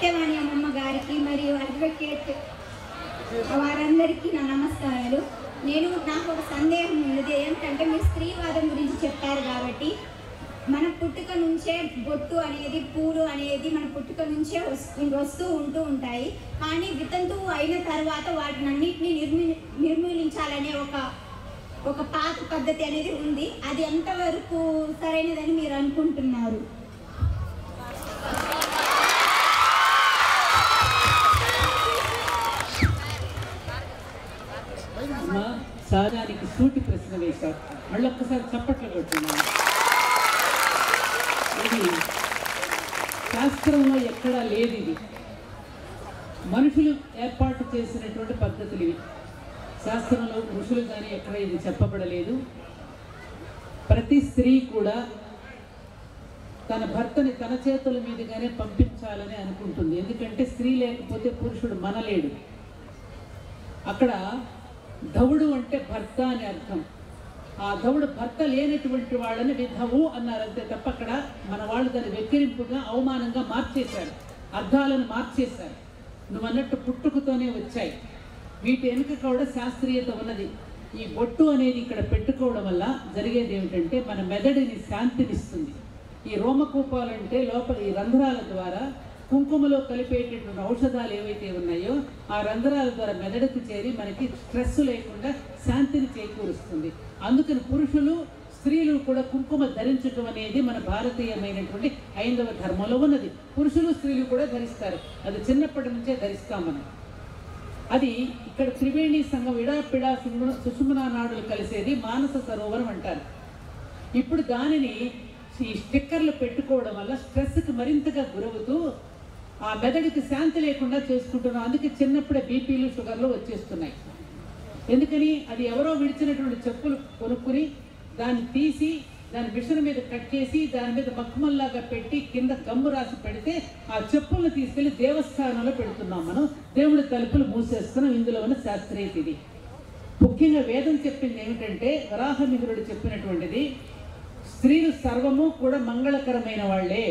సత్యవాణి అమ్మమ్మ గారికి మరియు అడ్వకేట్ వారందరికీ నా నమస్కారాలు నేను నాకు ఒక సందేహం ఉన్నది ఏంటంటే మీరు స్త్రీవాదం గురించి చెప్పారు కాబట్టి మన పుట్టుక నుంచే బొట్టు అనేది పూలు అనేది మన పుట్టుక నుంచే వస్తూ వస్తూ ఉంటూ ఉంటాయి కానీ వితంతువు అయిన తర్వాత వాటిని అన్నింటినీ నిర్మీ నిర్మూలించాలనే ఒక ఒక పాత పద్ధతి అనేది ఉంది అది ఎంతవరకు సరైనదని మీరు అనుకుంటున్నారు అమ్మా సారానికి సూటి ప్రశ్న వేశారు మళ్ళొక్కసారి చప్పట్లు కొట్టున్నాను ఇది శాస్త్రంలో ఎక్కడా లేదు ఇది మనుషులు ఏర్పాటు చేసినటువంటి పద్ధతులు ఇవి శాస్త్రంలో ఋషులు కానీ ఎక్కడ ఇది చెప్పబడలేదు ప్రతి స్త్రీ కూడా తన భర్తని తన చేతుల మీదుగానే పంపించాలని అనుకుంటుంది ఎందుకంటే స్త్రీ లేకపోతే పురుషుడు మనలేడు అక్కడ ధవుడు అంటే భర్త అని అర్థం ఆ ధవుడు భర్త లేనటువంటి వాళ్ళని విధవు అన్నారు అంతే తప్ప అక్కడ మన వాళ్ళు దాన్ని వెక్కిరింపుగా అవమానంగా మార్చేశారు అర్థాలను మార్చేశారు నువ్వు అన్నట్టు పుట్టుకతోనే వచ్చాయి వీటి వెనుక కూడా శాస్త్రీయత ఉన్నది ఈ బొట్టు అనేది ఇక్కడ పెట్టుకోవడం వల్ల జరిగేది ఏమిటంటే మన మెదడుని శాంతినిస్తుంది ఈ రోమకూపాలు అంటే లోపల ఈ రంధ్రాల ద్వారా కుంకుమలో కలిపేటటువంటి ఔషధాలు ఏవైతే ఉన్నాయో ఆ రంధ్రాల ద్వారా మెదడుకు చేరి మనకి స్ట్రెస్ లేకుండా శాంతిని చేకూరుస్తుంది అందుకని పురుషులు స్త్రీలు కూడా కుంకుమ ధరించటం అనేది మన భారతీయమైనటువంటి ఐందవ ధర్మంలో ఉన్నది పురుషులు స్త్రీలు కూడా ధరిస్తారు అది చిన్నప్పటి నుంచే ధరిస్తాం మనం అది ఇక్కడ త్రివేణి సంఘం ఇడాపిడా సుషుమ సుషుమనా నాడులు కలిసేది మానస సరోవరం అంటారు ఇప్పుడు దానిని ఈ స్టిక్కర్లు పెట్టుకోవడం వల్ల స్ట్రెస్కి మరింతగా గురవుతూ ఆ మెదడుకి శాంతి లేకుండా చేసుకుంటున్నాం అందుకే చిన్నప్పుడే బీపీలు షుగర్లు వచ్చేస్తున్నాయి ఎందుకని అది ఎవరో విడిచినటువంటి చెప్పులు కొనుక్కుని దాన్ని తీసి దాని మిషన్ మీద కట్ చేసి దాని మీద మక్కుమల్లాగా పెట్టి కింద గమ్ము రాసి పెడితే ఆ చెప్పులను తీసుకెళ్లి దేవస్థానంలో పెడుతున్నాం మనం దేవుడి తలుపులు మూసేస్తున్నాం ఇందులో ఉన్న శాస్త్రీయత ఇది ముఖ్యంగా వేదం చెప్పింది ఏమిటంటే వరాహమిహిరుడు చెప్పినటువంటిది స్త్రీలు సర్వము కూడా మంగళకరమైన వాళ్ళే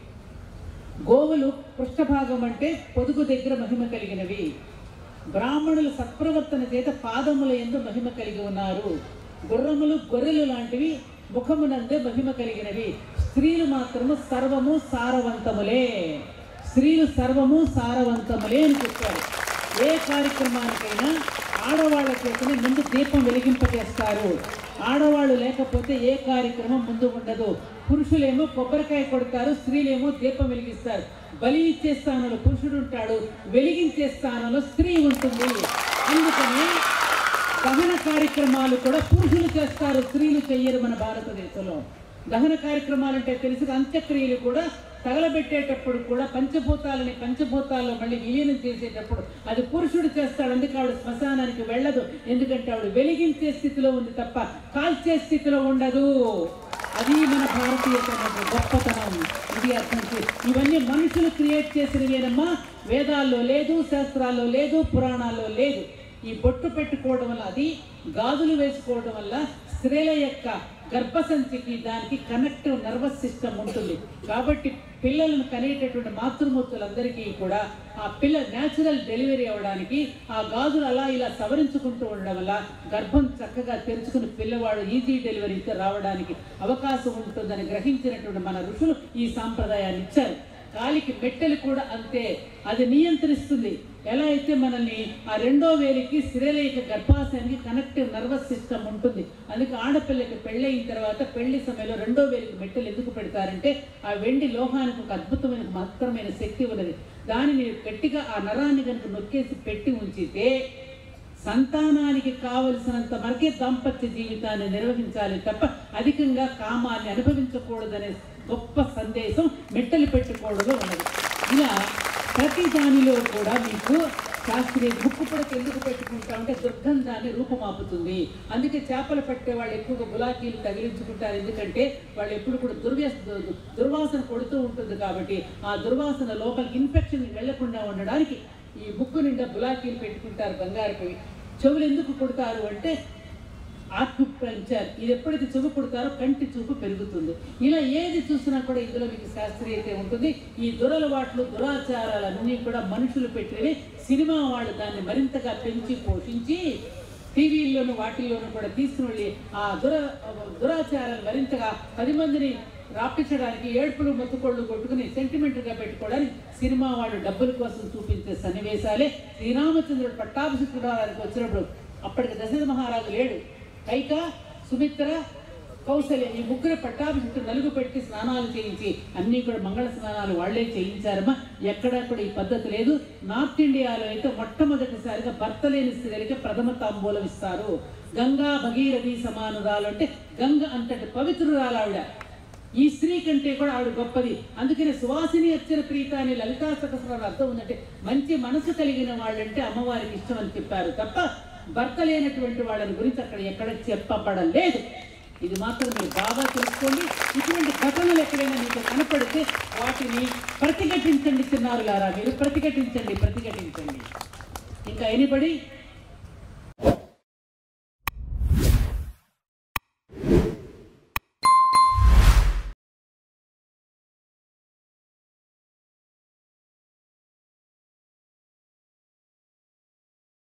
గోవులు పృష్ఠభాగం అంటే పొదుగు దగ్గర మహిమ కలిగినవి బ్రాహ్మణులు సత్ప్రవర్తన చేత పాదముల ఎందు మహిమ కలిగి ఉన్నారు గుర్రములు గొర్రెలు లాంటివి ముఖమునందే మహిమ కలిగినవి స్త్రీలు మాత్రము సర్వము సారవంతములే స్త్రీలు సర్వము సారవంతములే అని చెప్పారు ఏ కార్యక్రమానికైనా ఆడవాళ్ళ చేతనే ముందు దీపం వెలిగింపజేస్తారు ఆడవాళ్ళు లేకపోతే ఏ కార్యక్రమం ముందు ఉండదు పురుషులేమో కొబ్బరికాయ కొడతారు స్త్రీలేమో దీపం వెలిగిస్తారు బలి ఇచ్చే స్థానంలో పురుషుడు ఉంటాడు వెలిగించే స్థానంలో స్త్రీ ఉంటుంది అందుకని దహన కార్యక్రమాలు కూడా పురుషులు చేస్తారు స్త్రీలు చెయ్యరు మన భారతదేశంలో దహన కార్యక్రమాలు అంటే తెలిసి అంత్యక్రియలు కూడా తగలబెట్టేటప్పుడు కూడా పంచభూతాలని పంచభూతాల్లో మళ్ళీ విలీనం చేసేటప్పుడు అది పురుషుడు చేస్తాడు అందుకే ఆవిడ శ్మశానానికి వెళ్ళదు ఎందుకంటే ఆవిడ వెలిగించే స్థితిలో ఉంది తప్ప కాల్చే స్థితిలో ఉండదు అది మన భారతీయత గొప్పతనం ఇది అర్థం చే ఇవన్నీ మనుషులు క్రియేట్ చేసినవేనమ్మా వేదాల్లో లేదు శాస్త్రాల్లో లేదు పురాణాల్లో లేదు ఈ బొట్టు పెట్టుకోవడం వల్ల అది గాజులు వేసుకోవడం వల్ల స్త్రీల యొక్క గర్భసంచికి దానికి కనెక్టివ్ నర్వస్ సిస్టమ్ ఉంటుంది కాబట్టి పిల్లలను కనేటటువంటి మాతృమూర్తులందరికీ కూడా ఆ పిల్ల న్యాచురల్ డెలివరీ అవ్వడానికి ఆ గాజులు అలా ఇలా సవరించుకుంటూ ఉండడం వల్ల గర్భం చక్కగా తెరుచుకుని పిల్లవాడు ఈజీ డెలివరీతో రావడానికి అవకాశం ఉంటుందని గ్రహించినటువంటి మన ఋషులు ఈ సాంప్రదాయాన్ని ఇచ్చారు కాలికి మెట్టెలు కూడా అంతే అది నియంత్రిస్తుంది ఎలా అయితే మనల్ని ఆ రెండో వేలికి స్త్రీలైక గర్భాశయానికి కనెక్టివ్ నర్వస్ సిస్టమ్ ఉంటుంది అందుకే ఆడపిల్లకి పెళ్ళయిన తర్వాత పెళ్లి సమయంలో రెండో వేలికి మెట్టెలు ఎందుకు పెడతారంటే ఆ వెండి లోహానికి ఒక అద్భుతమైన మాత్రమైన శక్తి ఉన్నది దానిని గట్టిగా ఆ నరాన్ని కనుక నొక్కేసి పెట్టి ఉంచితే సంతానానికి కావలసినంత వరకే దాంపత్య జీవితాన్ని నిర్వహించాలి తప్ప అధికంగా కామాన్ని అనుభవించకూడదనే గొప్ప సందేశం మెట్టలు పెట్టుకోవడంలో ఉన్నది ఇలా ప్రతి దానిలో కూడా మీకు శాస్త్రీయ ముక్కు పొడక ఎందుకు పెట్టుకుంటా అంటే దుర్గంధాన్ని రూపుమాపుతుంది అందుకే చేపలు పట్టే వాళ్ళు ఎక్కువగా గులాకీలు తగిలించుకుంటారు ఎందుకంటే వాళ్ళు ఎప్పుడు కూడా దుర్వ్యస దు- దుర్వాసన కొడుతూ ఉంటుంది కాబట్టి ఆ దుర్వాసన లోపలికి ఇన్ఫెక్షన్ వెళ్లకుండా ఉండడానికి ఈ ముక్కు నిండా గులాకీలు పెట్టుకుంటారు బంగారుపై చెవులు ఎందుకు కుడతారు అంటే ఆక్యుపంచర్ ఇది ఎప్పుడైతే చెవు పుడతారో కంటి చూపు పెరుగుతుంది ఇలా ఏది చూసినా కూడా ఇందులో మీకు శాస్త్రీయత ఉంటుంది ఈ దురలవాట్లు దురాచారాలన్నీ కూడా మనుషులు పెట్టినవి సినిమా వాళ్ళు దాన్ని మరింతగా పెంచి పోషించి టీవీల్లోను వాటిల్లోనూ కూడా తీసుకుని వెళ్ళి ఆ దుర దురాచారాలు మరింతగా పది మందిని రాపించడానికి ఏడుపులు మొత్తుకోళ్ళు కొట్టుకుని సెంటిమెంట్గా పెట్టుకోవడానికి సినిమా వాళ్ళు డబ్బుల కోసం చూపించే సన్నివేశాలే శ్రీరామచంద్రుడు పట్టాభిషిక్తుడానికి వచ్చినప్పుడు అప్పటికి దశరథ మహారాజు లేడు కైక సుమిత్ర కౌశల్య ఈ ముగ్గురు పట్టాభిషిక్తుడు నలుగు పెట్టి స్నానాలు చేయించి అన్నీ కూడా మంగళ స్నానాలు వాళ్ళే చేయించారమ్మా ఎక్కడా కూడా ఈ పద్ధతి లేదు నార్త్ ఇండియాలో అయితే మొట్టమొదటిసారిగా భర్త లేని స్త్రీలకి ప్రథమ తాంబూలం ఇస్తారు గంగా భగీరథి సమానురాలు అంటే గంగ అంతటి పవిత్రురాలు ఆవిడ ఈ స్త్రీ కంటే కూడా ఆవిడ గొప్పది అందుకని సువాసిని అర్చన ప్రీత అని లలితా సహస్రాలు అర్థం ఉందంటే మంచి మనసు కలిగిన వాళ్ళంటే అమ్మవారికి ఇష్టం అని చెప్పారు తప్ప భర్త లేనటువంటి వాళ్ళని గురించి అక్కడ ఎక్కడ చెప్పబడలేదు ఇది మాత్రం మీరు బాగా తెలుసుకోండి ఇటువంటి ఘటనలు ఎక్కడైనా మీకు కనపడితే వాటిని ప్రతిఘటించండి చిన్నారులారా మీరు ప్రతిఘటించండి ప్రతిఘటించండి ఇంకా ఎనిబడి